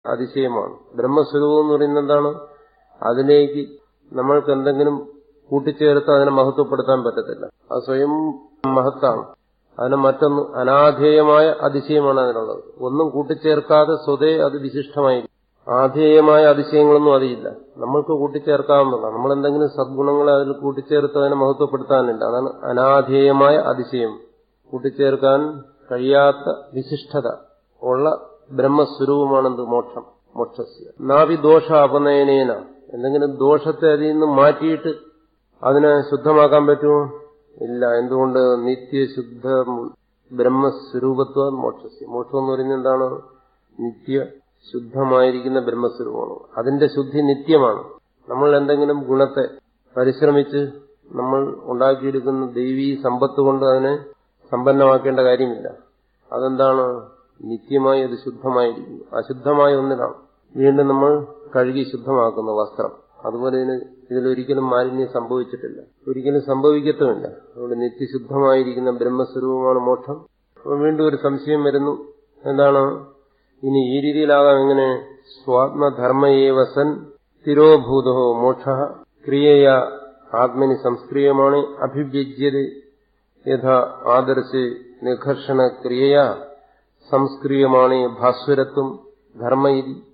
അതിശയമാണ് ബ്രഹ്മസ്വരൂപം എന്ന് പറയുന്നത് എന്താണ് അതിലേക്ക് നമ്മൾക്ക് എന്തെങ്കിലും കൂട്ടിച്ചേർത്ത് അതിനെ മഹത്വപ്പെടുത്താൻ പറ്റത്തില്ല അത് സ്വയം മഹത്താണ് അതിന് മറ്റൊന്ന് അനാധേയമായ അതിശയമാണ് അതിനുള്ളത് ഒന്നും കൂട്ടിച്ചേർക്കാതെ സ്വതേ അത് വിശിഷ്ടമായിരിക്കും ആധേയമായ അതിശയങ്ങളൊന്നും അതില്ല നമ്മൾക്ക് കൂട്ടിച്ചേർക്കാവുന്നതാണ് നമ്മൾ എന്തെങ്കിലും സദ്ഗുണങ്ങളെ അതിൽ കൂട്ടിച്ചേർത്ത് അതിനെ മഹത്വപ്പെടുത്താനില്ല അതാണ് അനാധേയമായ അതിശയം കൂട്ടിച്ചേർക്കാൻ കഴിയാത്ത വിശിഷ്ടത ഉള്ള ബ്രഹ്മസ്വരൂപമാണെന്ത് മോക്ഷം മോക്ഷസ്യ നാവി ദോഷ അപനയനേന എന്തെങ്കിലും ദോഷത്തെ അതിൽ നിന്ന് മാറ്റിയിട്ട് അതിനെ ശുദ്ധമാക്കാൻ പറ്റുമോ ഇല്ല എന്തുകൊണ്ട് നിത്യശുദ്ധ ബ്രഹ്മസ്വരൂപത്വ മോക്ഷസ്യ മോക്ഷം എന്ന് പറയുന്നത് എന്താണ് നിത്യ ശുദ്ധമായിരിക്കുന്ന ബ്രഹ്മസ്വരൂപമാണ് അതിന്റെ ശുദ്ധി നിത്യമാണ് നമ്മൾ എന്തെങ്കിലും ഗുണത്തെ പരിശ്രമിച്ച് നമ്മൾ ഉണ്ടാക്കിയെടുക്കുന്ന ദൈവീ സമ്പത്ത് കൊണ്ട് അതിനെ സമ്പന്നമാക്കേണ്ട കാര്യമില്ല അതെന്താണ് നിത്യമായി അത് ശുദ്ധമായിരിക്കുന്നു അശുദ്ധമായ ഒന്നിനാണ് വീണ്ടും നമ്മൾ കഴുകി ശുദ്ധമാക്കുന്ന വസ്ത്രം അതുപോലെ ഇതിന് ഇതിലൊരിക്കലും മാലിന്യം സംഭവിച്ചിട്ടില്ല ഒരിക്കലും സംഭവിക്കത്തുമില്ല അതുകൊണ്ട് നിത്യശുദ്ധമായിരിക്കുന്ന ബ്രഹ്മസ്വരൂപമാണ് മോക്ഷം അപ്പോൾ വീണ്ടും ഒരു സംശയം വരുന്നു എന്താണ് ഇനി ഈ രീതിയിലാകാം എങ്ങനെ സ്വാത്മധർമ്മയേവസൻ സ്ഥിരോഭൂതോ മോക്ഷ ക്രിയയ ആത്മനി സംസ്ക്രിയമാണ് അഭിവ്യജ്യത യഥാ ആദർശ് നിഘർഷണ ക്രിയയ സംസ്ക്രിയമാണ് ഭാസ്വരത്വം ധർമ്മ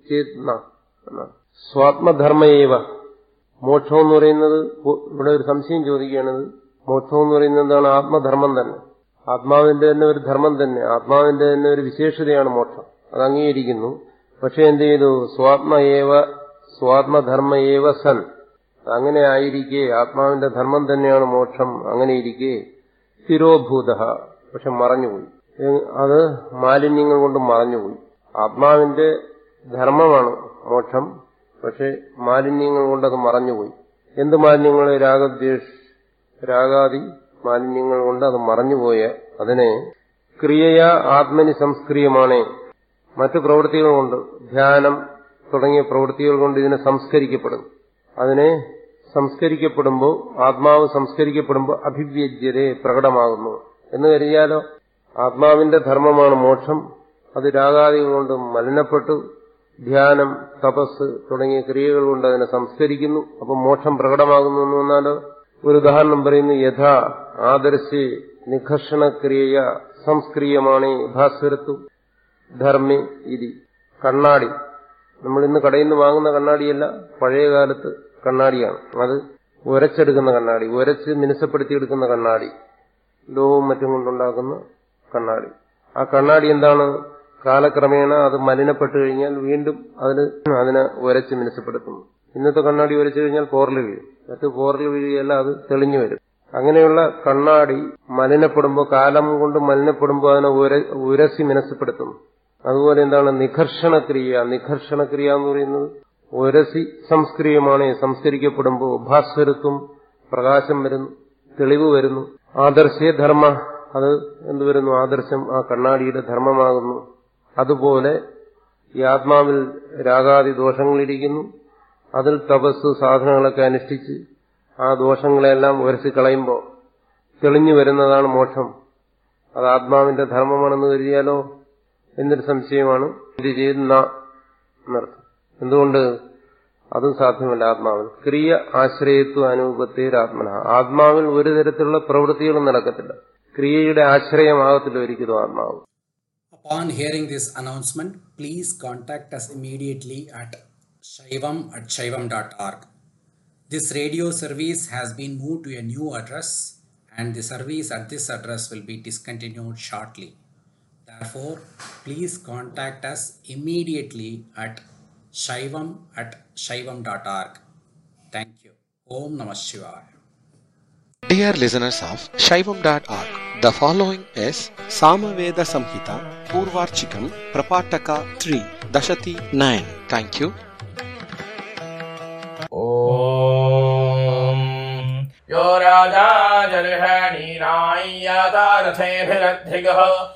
സ്വാത്മധർമ്മയേവ മോക്ഷം എന്ന് പറയുന്നത് ഇവിടെ ഒരു സംശയം ചോദിക്കുകയാണ് മോക്ഷം എന്ന് പറയുന്നത് എന്താണ് ആത്മധർമ്മം തന്നെ ആത്മാവിന്റെ തന്നെ ഒരു ധർമ്മം തന്നെ ആത്മാവിന്റെ തന്നെ ഒരു വിശേഷതയാണ് മോക്ഷം അത് അംഗീകരിക്കുന്നു പക്ഷെ എന്ത് ചെയ്തു സ്വാത്മയേവ സ്വാത്മധർമ്മയേവ സൻ അങ്ങനെ ആയിരിക്കെ ആത്മാവിന്റെ ധർമ്മം തന്നെയാണ് മോക്ഷം അങ്ങനെ ഇരിക്കെ സ്ഥിരോഭൂത പക്ഷെ മറഞ്ഞുപോയി അത് മാലിന്യങ്ങൾ കൊണ്ട് മറഞ്ഞുപോയി ആത്മാവിന്റെ ധർമ്മമാണ് മോക്ഷം പക്ഷെ മാലിന്യങ്ങൾ കൊണ്ട് അത് മറഞ്ഞുപോയി എന്ത് മാലിന്യങ്ങൾ രാഗദ്വേഷ രാഗാദി മാലിന്യങ്ങൾ കൊണ്ട് അത് മറഞ്ഞുപോയ അതിനെ ക്രിയയ ആത്മനി സംസ്ക്രിയമാണ് മറ്റു പ്രവൃത്തികൾ കൊണ്ട് ധ്യാനം തുടങ്ങിയ പ്രവൃത്തികൾ കൊണ്ട് ഇതിനെ സംസ്കരിക്കപ്പെടും അതിനെ സംസ്കരിക്കപ്പെടുമ്പോൾ ആത്മാവ് സംസ്കരിക്കപ്പെടുമ്പോൾ അഭിവ്യജ്യത പ്രകടമാകുന്നു എന്ന് കരുതിയാലോ ആത്മാവിന്റെ ധർമ്മമാണ് മോക്ഷം അത് രാഗാദികൾ കൊണ്ട് മലിനപ്പെട്ടു ധ്യാനം തപസ് തുടങ്ങിയ ക്രിയകൾ കൊണ്ട് അതിനെ സംസ്കരിക്കുന്നു അപ്പം മോക്ഷം പ്രകടമാകുന്നു എന്ന് വന്നാലോ ഒരു ഉദാഹരണം പറയുന്നു യഥാ ആദർശി നിഘർഷണ ക്രിയ സംസ്ക്രിയമാണ് ഭാസ്വരത്വം ധർമ്മി ഇതി കണ്ണാടി നമ്മൾ ഇന്ന് കടയിൽ നിന്ന് വാങ്ങുന്ന കണ്ണാടിയല്ല പഴയ കാലത്ത് കണ്ണാടിയാണ് അത് ഉരച്ചെടുക്കുന്ന കണ്ണാടി ഉരച്ച് മിനുസപ്പെടുത്തിയെടുക്കുന്ന കണ്ണാടി ലോവും മറ്റും കൊണ്ടുണ്ടാക്കുന്ന കണ്ണാടി ആ കണ്ണാടി എന്താണ് കാലക്രമേണ അത് മലിനപ്പെട്ടു കഴിഞ്ഞാൽ വീണ്ടും അതിന് അതിനെ ഉരച്ച് മിനുസപ്പെടുത്തുന്നു ഇന്നത്തെ കണ്ണാടി ഉരച്ചു കഴിഞ്ഞാൽ പോറൽ വീഴും മറ്റ് പോറൽ വീഴുകയല്ല അത് തെളിഞ്ഞു വരും അങ്ങനെയുള്ള കണ്ണാടി മലിനപ്പെടുമ്പോൾ കാലം കൊണ്ട് മലിനപ്പെടുമ്പോൾ അതിനെ ഉരസി മിനസപ്പെടുത്തുന്നു അതുപോലെ എന്താണ് നിഘർഷണക്രിയ നിഘർഷണക്രിയ എന്ന് പറയുന്നത് ഉരസി സംസ്ക്രിയമാണ് സംസ്കരിക്കപ്പെടുമ്പോൾ ഭാസ്വരത്വം പ്രകാശം വരുന്നു തെളിവ് വരുന്നു ആദർശേ ധർമ്മ അത് എന്ത് വരുന്നു ആദർശം ആ കണ്ണാടിയുടെ ധർമ്മമാകുന്നു അതുപോലെ ഈ ആത്മാവിൽ രാഗാദി ദോഷങ്ങളിരിക്കുന്നു അതിൽ തപസ് സാധനങ്ങളൊക്കെ അനുഷ്ഠിച്ച് ആ ദോഷങ്ങളെല്ലാം ഉരಸಿ കളയുമ്പോൾ തെളിഞ്ഞു വരുന്നതാണ് മോക്ഷം അത് ആത്മാവിന്റെ ധർമ്മമാണെന്ന് കരുതിയാലോ എന്നൊരു സംശയമാണ് ഇത് ചെയ്യുന്ന എന്നർത്ഥം എന്തുകൊണ്ട് അതും സാധ്യമല്ല ആത്മാവിൽ ക്രിയ ആശ്രയത്വ അനുപത്തേരാത്മന ആത്മാവിൽ ഒരു തരത്തിലുള്ള പ്രവൃത്തികളും നടക്കത്തില്ല ക്രിയയുടെ ആശ്രയമാകത്തില്ല ഒരിക്കലും ആത്മാവ് Upon hearing this announcement, please contact us immediately at shaivam at shaivam.org. This radio service has been moved to a new address and the service at this address will be discontinued shortly. Therefore, please contact us immediately at shaivam at shaivam.org. Thank you. Om Namah Shivaya. Dear listeners of Shaivam.org, the following is Samaveda Samhita Purvarchikam Prapataka 3 Dashati 9. Thank you. Om yo Raja जर्षणीनाय्यातारथेभिरधिगः